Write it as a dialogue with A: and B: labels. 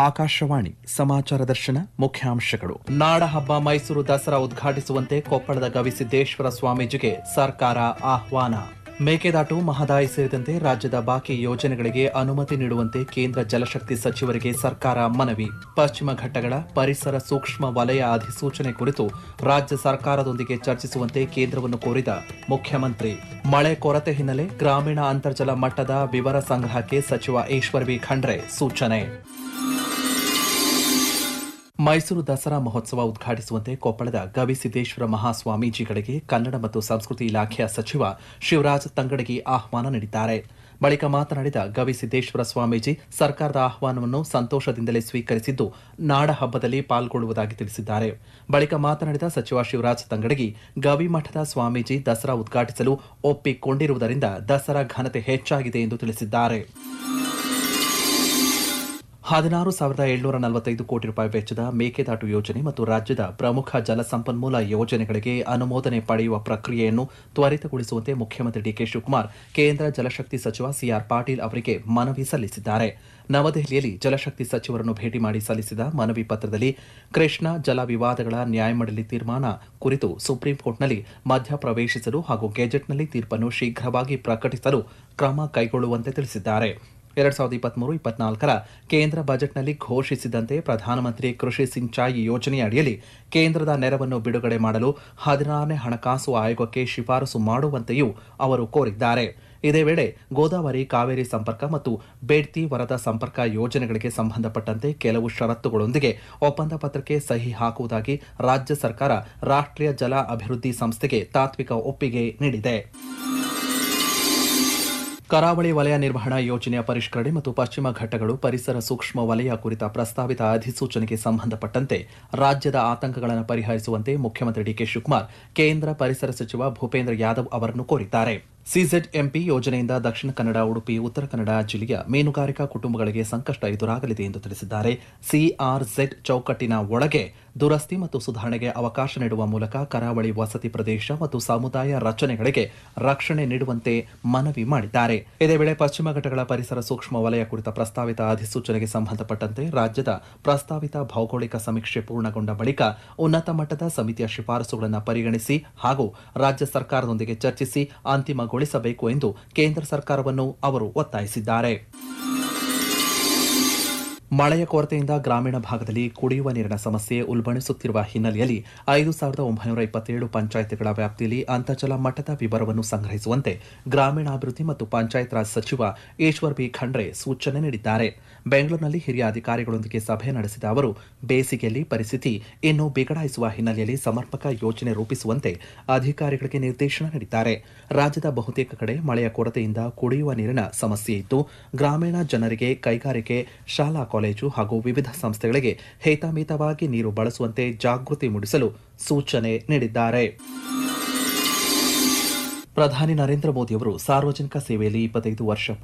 A: ಆಕಾಶವಾಣಿ ಸಮಾಚಾರ ದರ್ಶನ ಮುಖ್ಯಾಂಶಗಳು ನಾಡಹಬ್ಬ ಮೈಸೂರು ದಸರಾ ಉದ್ಘಾಟಿಸುವಂತೆ ಕೊಪ್ಪಳದ ಗವಿಸಿದ್ದೇಶ್ವರ ಸ್ವಾಮೀಜಿಗೆ ಸರ್ಕಾರ ಆಹ್ವಾನ ಮೇಕೆದಾಟು ಮಹದಾಯಿ ಸೇರಿದಂತೆ ರಾಜ್ಯದ ಬಾಕಿ ಯೋಜನೆಗಳಿಗೆ ಅನುಮತಿ ನೀಡುವಂತೆ ಕೇಂದ್ರ ಜಲಶಕ್ತಿ ಸಚಿವರಿಗೆ ಸರ್ಕಾರ ಮನವಿ ಪಶ್ಚಿಮ ಘಟ್ಟಗಳ ಪರಿಸರ ಸೂಕ್ಷ್ಮ ವಲಯ ಅಧಿಸೂಚನೆ ಕುರಿತು ರಾಜ್ಯ ಸರ್ಕಾರದೊಂದಿಗೆ ಚರ್ಚಿಸುವಂತೆ ಕೇಂದ್ರವನ್ನು ಕೋರಿದ ಮುಖ್ಯಮಂತ್ರಿ ಮಳೆ ಕೊರತೆ ಹಿನ್ನೆಲೆ ಗ್ರಾಮೀಣ ಅಂತರ್ಜಲ ಮಟ್ಟದ ವಿವರ ಸಂಗ್ರಹಕ್ಕೆ ಸಚಿವ ಈಶ್ವರ್ ಬಿ ಖಂಡ್ರೆ ಸೂಚನೆ ಮೈಸೂರು ದಸರಾ ಮಹೋತ್ಸವ ಉದ್ಘಾಟಿಸುವಂತೆ ಕೊಪ್ಪಳದ ಗವಿಸಿದ್ದೇಶ್ವರ ಮಹಾಸ್ವಾಮೀಜಿಗಳಿಗೆ ಕನ್ನಡ ಮತ್ತು ಸಂಸ್ಕೃತಿ ಇಲಾಖೆಯ ಸಚಿವ ಶಿವರಾಜ್ ತಂಗಡಗಿ ಆಹ್ವಾನ ನೀಡಿದ್ದಾರೆ ಬಳಿಕ ಮಾತನಾಡಿದ ಗವಿಸಿದ್ದೇಶ್ವರ ಸ್ವಾಮೀಜಿ ಸರ್ಕಾರದ ಆಹ್ವಾನವನ್ನು ಸಂತೋಷದಿಂದಲೇ ಸ್ವೀಕರಿಸಿದ್ದು ನಾಡ ಹಬ್ಬದಲ್ಲಿ ಪಾಲ್ಗೊಳ್ಳುವುದಾಗಿ ತಿಳಿಸಿದ್ದಾರೆ ಬಳಿಕ ಮಾತನಾಡಿದ ಸಚಿವ ಶಿವರಾಜ್ ತಂಗಡಗಿ ಗವಿ ಮಠದ ಸ್ವಾಮೀಜಿ ದಸರಾ ಉದ್ಘಾಟಿಸಲು ಒಪ್ಪಿಕೊಂಡಿರುವುದರಿಂದ ದಸರಾ ಘನತೆ ಹೆಚ್ಚಾಗಿದೆ ಎಂದು ತಿಳಿಸಿದ್ದಾರೆ ಹದಿನಾರು ಸಾವಿರದ ಏಳ್ನೂರ ನಲವತ್ತೈದು ಕೋಟಿ ರೂಪಾಯಿ ವೆಚ್ಚದ ಮೇಕೆದಾಟು ಯೋಜನೆ ಮತ್ತು ರಾಜ್ಯದ ಪ್ರಮುಖ ಜಲಸಂಪನ್ಮೂಲ ಯೋಜನೆಗಳಿಗೆ ಅನುಮೋದನೆ ಪಡೆಯುವ ಪ್ರಕ್ರಿಯೆಯನ್ನು ತ್ವರಿತಗೊಳಿಸುವಂತೆ ಮುಖ್ಯಮಂತ್ರಿ ಡಿಕೆ ಶಿವಕುಮಾರ್ ಕೇಂದ್ರ ಜಲಶಕ್ತಿ ಸಚಿವ ಸಿಆರ್ ಪಾಟೀಲ್ ಅವರಿಗೆ ಮನವಿ ಸಲ್ಲಿಸಿದ್ದಾರೆ ನವದೆಹಲಿಯಲ್ಲಿ ಜಲಶಕ್ತಿ ಸಚಿವರನ್ನು ಭೇಟಿ ಮಾಡಿ ಸಲ್ಲಿಸಿದ ಮನವಿ ಪತ್ರದಲ್ಲಿ ಕೃಷ್ಣಾ ಜಲ ವಿವಾದಗಳ ನ್ಯಾಯಮಂಡಳಿ ತೀರ್ಮಾನ ಕುರಿತು ಸುಪ್ರೀಂ ಕೋರ್ಟ್ನಲ್ಲಿ ಮಧ್ಯಪ್ರವೇಶಿಸಲು ಹಾಗೂ ಗೆಜೆಟ್ನಲ್ಲಿ ತೀರ್ಪನ್ನು ಶೀಘ್ರವಾಗಿ ಪ್ರಕಟಿಸಲು ಕ್ರಮ ಕೈಗೊಳ್ಳುವಂತೆ ತಿಳಿಸಿದ್ದಾರೆ ಎರಡ್ ಸಾವಿರದ ಇಪ್ಪತ್ಮೂರು ಇಪ್ಪತ್ನಾಲ್ಕರ ಕೇಂದ್ರ ಬಜೆಟ್ನಲ್ಲಿ ಘೋಷಿಸಿದಂತೆ ಪ್ರಧಾನಮಂತ್ರಿ ಕೃಷಿ ಸಿಂಚಾಯಿ ಯೋಜನೆಯ ಅಡಿಯಲ್ಲಿ ಕೇಂದ್ರದ ನೆರವನ್ನು ಬಿಡುಗಡೆ ಮಾಡಲು ಹದಿನಾರನೇ ಹಣಕಾಸು ಆಯೋಗಕ್ಕೆ ಶಿಫಾರಸು ಮಾಡುವಂತೆಯೂ ಅವರು ಕೋರಿದ್ದಾರೆ ಇದೇ ವೇಳೆ ಗೋದಾವರಿ ಕಾವೇರಿ ಸಂಪರ್ಕ ಮತ್ತು ಬೇಡ್ತಿ ವರದಾ ಸಂಪರ್ಕ ಯೋಜನೆಗಳಿಗೆ ಸಂಬಂಧಪಟ್ಟಂತೆ ಕೆಲವು ಷರತ್ತುಗಳೊಂದಿಗೆ ಒಪ್ಪಂದ ಪತ್ರಕ್ಕೆ ಸಹಿ ಹಾಕುವುದಾಗಿ ರಾಜ್ಯ ಸರ್ಕಾರ ರಾಷ್ಟ್ರೀಯ ಜಲ ಅಭಿವೃದ್ಧಿ ಸಂಸ್ಥೆಗೆ ತಾತ್ವಿಕ ಒಪ್ಪಿಗೆ ನೀಡಿದೆ ಕರಾವಳಿ ವಲಯ ನಿರ್ವಹಣಾ ಯೋಜನೆಯ ಪರಿಷ್ಕರಣೆ ಮತ್ತು ಪಶ್ಚಿಮ ಘಟ್ಟಗಳು ಪರಿಸರ ಸೂಕ್ಷ್ಮ ವಲಯ ಕುರಿತ ಪ್ರಸ್ತಾವಿತ ಅಧಿಸೂಚನೆಗೆ ಸಂಬಂಧಪಟ್ಟಂತೆ ರಾಜ್ಯದ ಆತಂಕಗಳನ್ನು ಪರಿಹರಿಸುವಂತೆ ಮುಖ್ಯಮಂತ್ರಿ ಡಿಕೆ ಶಿವಕುಮಾರ್ ಕೇಂದ್ರ ಪರಿಸರ ಸಚಿವ ಭೂಪೇಂದ್ರ ಯಾದವ್ ಅವರನ್ನು ಕೋರಿದ್ದಾರೆ ಸಿಜೆಡ್ಎಂಪಿ ಯೋಜನೆಯಿಂದ ದಕ್ಷಿಣ ಕನ್ನಡ ಉಡುಪಿ ಉತ್ತರ ಕನ್ನಡ ಜಿಲ್ಲೆಯ ಮೀನುಗಾರಿಕಾ ಕುಟುಂಬಗಳಿಗೆ ಸಂಕಷ್ಟ ಎದುರಾಗಲಿದೆ ಎಂದು ತಿಳಿಸಿದ್ದಾರೆ ಸಿಆರ್ಝೆಡ್ ಚೌಕಟ್ಟಿನ ಒಳಗೆ ದುರಸ್ತಿ ಮತ್ತು ಸುಧಾರಣೆಗೆ ಅವಕಾಶ ನೀಡುವ ಮೂಲಕ ಕರಾವಳಿ ವಸತಿ ಪ್ರದೇಶ ಮತ್ತು ಸಮುದಾಯ ರಚನೆಗಳಿಗೆ ರಕ್ಷಣೆ ನೀಡುವಂತೆ ಮನವಿ ಮಾಡಿದ್ದಾರೆ ಇದೇ ವೇಳೆ ಪಶ್ಚಿಮ ಘಟ್ಟಗಳ ಪರಿಸರ ಸೂಕ್ಷ್ಮ ವಲಯ ಕುರಿತ ಪ್ರಸ್ತಾವಿತ ಅಧಿಸೂಚನೆಗೆ ಸಂಬಂಧಪಟ್ಟಂತೆ ರಾಜ್ಯದ ಪ್ರಸ್ತಾವಿತ ಭೌಗೋಳಿಕ ಸಮೀಕ್ಷೆ ಪೂರ್ಣಗೊಂಡ ಬಳಿಕ ಉನ್ನತ ಮಟ್ಟದ ಸಮಿತಿಯ ಶಿಫಾರಸುಗಳನ್ನು ಪರಿಗಣಿಸಿ ಹಾಗೂ ರಾಜ್ಯ ಸರ್ಕಾರದೊಂದಿಗೆ ಚರ್ಚಿಸಿ ಅಂತಿಮಗೊಳಿಸಬೇಕು ಎಂದು ಕೇಂದ್ರ ಸರ್ಕಾರವನ್ನು ಅವರು ಒತ್ತಾಯಿಸಿದ್ದಾರೆ ಮಳೆಯ ಕೊರತೆಯಿಂದ ಗ್ರಾಮೀಣ ಭಾಗದಲ್ಲಿ ಕುಡಿಯುವ ನೀರಿನ ಸಮಸ್ಯೆ ಉಲ್ಬಣಿಸುತ್ತಿರುವ ಹಿನ್ನೆಲೆಯಲ್ಲಿ ಐದು ಸಾವಿರದ ಒಂಬೈನೂರ ಇಪ್ಪತ್ತೇಳು ಪಂಚಾಯತ್ಗಳ ವ್ಯಾಪ್ತಿಯಲ್ಲಿ ಅಂತರ್ಜಲ ಮಟ್ಟದ ವಿವರವನ್ನು ಸಂಗ್ರಹಿಸುವಂತೆ ಗ್ರಾಮೀಣಾಭಿವೃದ್ಧಿ ಮತ್ತು ಪಂಚಾಯತ್ ರಾಜ್ ಸಚಿವ ಈಶ್ವರ್ ಬಿ ಖಂಡ್ರೆ ಸೂಚನೆ ನೀಡಿದ್ದಾರೆ ಬೆಂಗಳೂರಿನಲ್ಲಿ ಹಿರಿಯ ಅಧಿಕಾರಿಗಳೊಂದಿಗೆ ಸಭೆ ನಡೆಸಿದ ಅವರು ಬೇಸಿಗೆಯಲ್ಲಿ ಪರಿಸ್ಥಿತಿ ಇನ್ನೂ ಬಿಗಡಾಯಿಸುವ ಹಿನ್ನೆಲೆಯಲ್ಲಿ ಸಮರ್ಪಕ ಯೋಜನೆ ರೂಪಿಸುವಂತೆ ಅಧಿಕಾರಿಗಳಿಗೆ ನಿರ್ದೇಶನ ನೀಡಿದ್ದಾರೆ ರಾಜ್ಯದ ಬಹುತೇಕ ಕಡೆ ಮಳೆಯ ಕೊರತೆಯಿಂದ ಕುಡಿಯುವ ನೀರಿನ ಸಮಸ್ಯೆ ಇದ್ದು ಗ್ರಾಮೀಣ ಜನರಿಗೆ ಕೈಗಾರಿಕೆ ಶಾಲಾ ಕಾಲೇಜು ಹಾಗೂ ವಿವಿಧ ಸಂಸ್ಥೆಗಳಿಗೆ ಹೇತಮಿತವಾಗಿ ನೀರು ಬಳಸುವಂತೆ ಜಾಗೃತಿ ಮೂಡಿಸಲು ಸೂಚನೆ ನೀಡಿದ್ದಾರೆ ಪ್ರಧಾನಿ ನರೇಂದ್ರ ಮೋದಿಯವರು ಸಾರ್ವಜನಿಕ ಸೇವೆಯಲ್ಲಿ ಇಪ್ಪತ್ತೈದು ವರ್ಷ